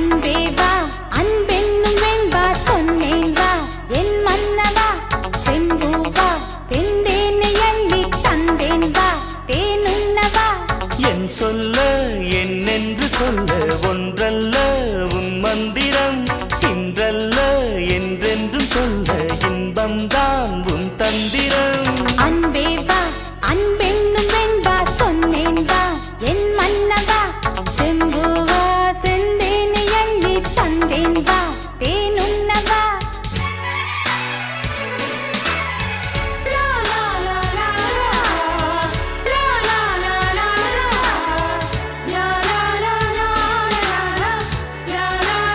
அன்பே வா அன்பென்னும் வெண்பா சொன்னேன் வா என் மன்னவா செம்பூவா தெந்தேனை அள்ளி தந்தேன் வா தேனுண்ணவா என் சொல்ல என்னென்று சொல்ல ஒன்றல்ல உன் மந்திரம் இன்றல்ல என்றென்றும் சொல்ல இன்பம்தான் உன் தந்திரம் அன்பே வா அன்பென்னும் வெண்பா சொன்னேன் வா என் மன்னவா செம்பூவா செந்தேனை அள்ளி தந்தேன் வா தேனுண்ணவா லா லா லா லா லா லா லா லா லா லா லா லா லா லா லா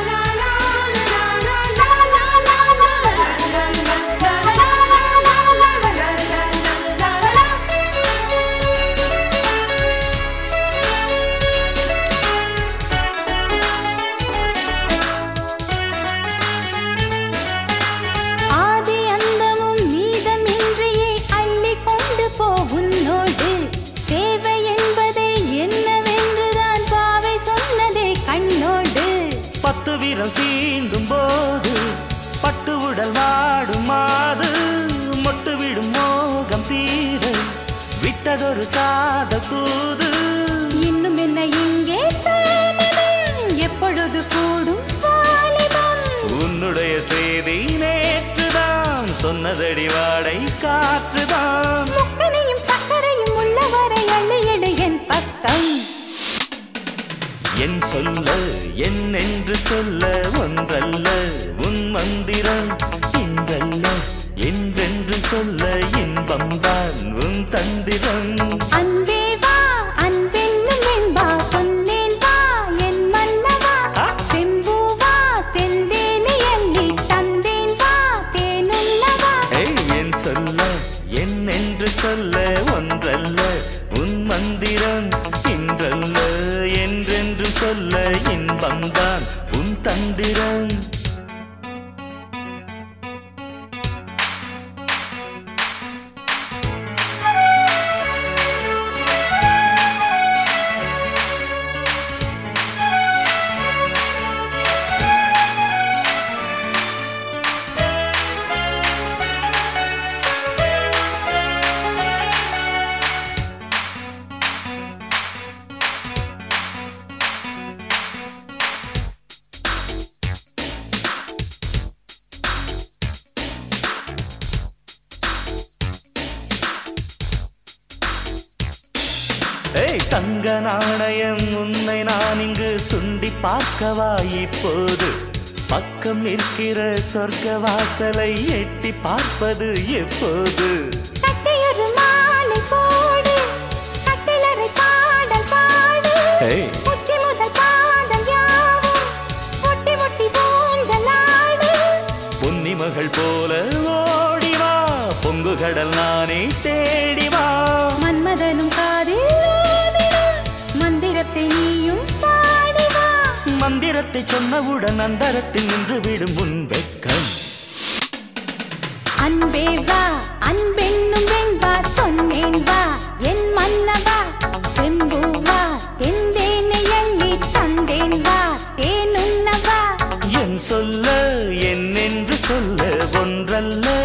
ஆதி அந்தமும் மீதமின்றியே அள்ளி கொண்டு போ உன்னோடு தேவை என்பதை என்னவென்றுதான் பாவை சொன்னதே கண்ணோடு பத்து வீரம் தீண்டும் போது பட்டு உடல் வாடும் மாது மொட்டு விடும் மோகம் தீர விட்டதொரு காத கூது இன்னும் என்ன இங்கே தாமதம் எப்பொழுது கூடும் வாலிபம் உன்னுடைய செய்தி நேற்றுதான் சொன்னதடி வாடை காற்றுதான் முக்கனையும் சக்கரையும் உள்ளவரை அள்ளியடு என் பக்கம் என் சொல்ல என் என்று சொல்ல ஒன்றல்ல உன் மந்திரம் இன்றல்ல என்றென்று சொல்ல இன்பம்தான் உன் தந்திரம் அன்பே வா அன்பென்னும் வெண்பா சொன்னேன் வா என் மன்னவா ஆ? செம்பூவா செந்தேனை அள்ளி தந்தேன் வா தேனுள்ளவா ஏய், என் சொல்ல என் என்று சொல்ல ஒன்றல்ல உன் மந்திரம் இன்றல்ல என்றென்று சொல்ல இன்பம்தான் உன் தந்திரம் ஏய் தங்க நாணயம் உன்னை நான் இங்கு சுண்டி பார்க்கவா இப்போது பக்கம் நிற்கிற சொர்க்க வாசலை எட்டி பார்ப்பது எப்போது கட்டையொரு மாலை போடு கட்டிலறை பாடல் பாடு ஏய். உச்சி முதல் பாதம் யாவும் ஒட்டி ஒட்டி ஊஞ்சலாடு பொன்னி மகள் போல ஓடிவா பொங்கு கடல் நானே தேடிவா மன்மதனும் காதில் ஓதினான். மந்திரத்தை நீயும் பாடிவா மந்திரத்தை சொன்னவுடன் அந்தரத்தில் நின்று விடும் உன் வெட்கம் அன்பே வா அன்பென்னும் வெண்பா சொன்னேன் வா என் மன்னவா செம்பூவா தெந்தேனை அள்ளி தந்தேன் வா தேனுண்ணவா என் சொல்ல என்னென்று சொல்ல ஒன்றல்ல